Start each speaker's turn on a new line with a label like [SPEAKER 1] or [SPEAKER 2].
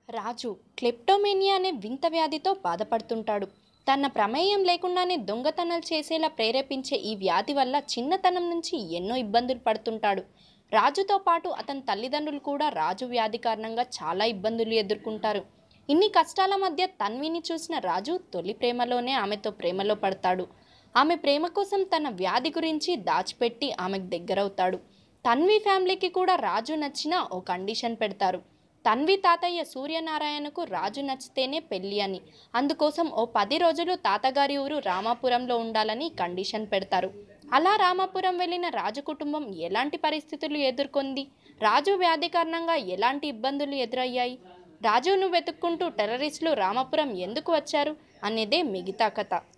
[SPEAKER 1] రాజు kleptomania అనే వింత వ్యాధితో బాధపడుతుంటాడు తన ప్రమేయం లేకుండానే దొంగతనాలు చేసేలా ప్రేరేపించే ఈ వ్యాధి వల్ల చిన్నతనం నుంచి ఎన్నో ఇబ్బందులు పడుతుంటాడు రాజుతో పాటు అతని తల్లిదండ్రులు కూడా రాజు వ్యాధి కారణంగా చాలా ఇబ్బందులు ఎదుర్కొంటారు ఇన్ని కష్టాల మధ్య తన్విని చూసిన రాజు తొలి ప్రేమలోనే ఆమెతో ప్రేమలో పడతాడు ఆమె ప్రేమ కోసం తన వ్యాధి గురించి దాచిపెట్టి ఆమెకు దగ్గరవుతాడు తన్వి ఫ్యామిలీకి కూడా రాజు నచ్చిన ఓ కండిషన్ పెడతారు తన్వి తాతయ్య సూర్యనారాయణకు రాజు నచ్చితేనే పెళ్ళి అని అందుకోసం ఓ పది రోజులు తాతగారి ఊరు రామాపురంలో ఉండాలని కండిషన్ పెడతారు అలా రామాపురం వెళ్ళిన రాజు కుటుంబం ఎలాంటి పరిస్థితులు ఎదుర్కొంది రాజు వ్యాధి కారణంగా ఎలాంటి ఇబ్బందులు ఎదురయ్యాయి రాజును వెతుక్కుంటూ టెర్రరిస్టులు రామాపురం ఎందుకు వచ్చారు అనేదే మిగతా కథ